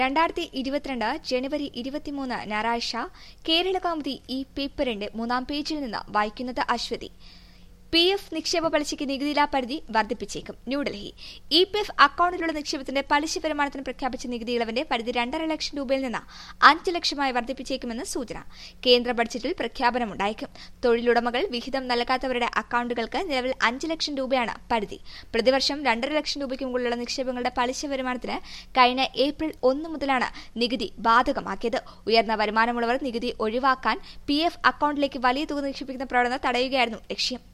രണ്ടായിരത്തി ഇരുപത്തിരണ്ട് ജനുവരി ഇരുപത്തിമൂന്ന് ഞായറാഴ്ച കേരള കൗമുദി ഈ പേപ്പറിന്റെ മൂന്നാം പേജിൽ നിന്ന് വായിക്കുന്നത് അശ്വതി പി എഫ് നിക്ഷേപ പലിശയ്ക്ക് നികുതിയില്ലാ പരിധി വർദ്ധിപ്പിച്ചേക്കും ന്യൂഡൽഹി ഇ പി എഫ് അക്കൌണ്ടിലുള്ള നിക്ഷേപത്തിന്റെ പലിശ വരുമാനത്തിന് പ്രഖ്യാപിച്ച നികുതി ഇളവിന്റെ പരിധി രണ്ടര ലക്ഷം രൂപയിൽ നിന്ന് അഞ്ച് ലക്ഷമായി വർദ്ധിപ്പിച്ചേക്കുമെന്ന് സൂചന കേന്ദ്ര ബഡ്ജറ്റിൽ പ്രഖ്യാപനമുണ്ടായേക്കും തൊഴിലുടമകൾ വിഹിതം നൽകാത്തവരുടെ അക്കൌണ്ടുകൾക്ക് നിലവിൽ അഞ്ച് ലക്ഷം രൂപയാണ് പരിധി പ്രതിവർഷം രണ്ടര ലക്ഷം രൂപയ്ക്ക് മുകളിലുള്ള നിക്ഷേപങ്ങളുടെ പലിശ വരുമാനത്തിന് കഴിഞ്ഞ ഏപ്രിൽ ഒന്ന് മുതലാണ് നികുതി ബാധകമാക്കിയത് ഉയർന്ന വരുമാനമുള്ളവർ നികുതി ഒഴിവാക്കാൻ പി എഫ് അക്കൌണ്ടിലേക്ക് വലിയ തുക നിക്ഷേപിക്കുന്ന പ്രവണത തടയുകയായിരുന്നു ലക്ഷ്യം